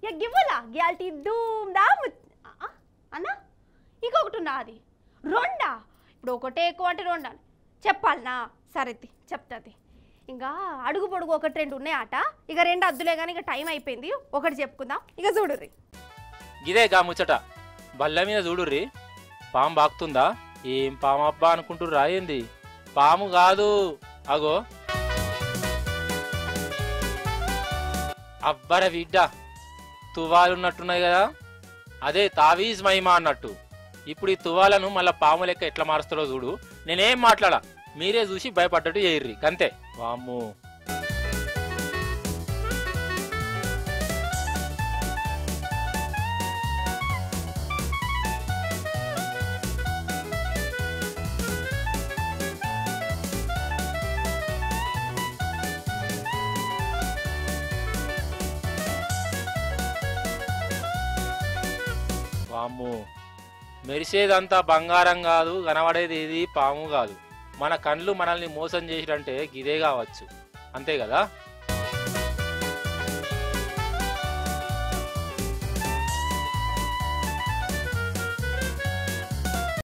ఇక గివ్వలా గ్యాల్టీ ధూమ్ దా అన్నా ఇంకొకటి ఉన్నా అది రెండా ఇప్పుడు ఒకటే ఎక్కువ అంటే రెండా చెప్పాలనా సరే తి, చెప్తాది ఇంకా అడుగు పొడుగు ఒకటి రెండు ఉన్నాయి ఆట ఇక రెండు అద్దులే కానీ ఇక టైం అయిపోయింది ఒకటి చెప్పుకుందాం ఇక చూడుర్రి గిదే గా ముచ్చట బల్ల మీద చూడుర్రి పాము బాకుతుందా ఏం పాము అబ్బా అనుకుంటుర్రా ఏంది పాము కాదు అగో అబ్బర బిడ్డ తువాలున్నట్టున్నాయి కదా అదే తావీజ్ మహిమ అన్నట్టు ఇప్పుడు ఈ తువాలను మళ్ళా పాము లెక్క ఎట్లా మారుస్తారో చూడు నేనేం మాట్లాడా మీరే చూసి భయపడ్డట్టు చేయర్రి అంతే వామ్ము వామ్ము మెరిసేదంతా బంగారం కాదు కనబడేది ఏది పాము కాదు మన కళ్ళు మనల్ని మోసం చేసిరంటే గిదే కావచ్చు అంతే కదా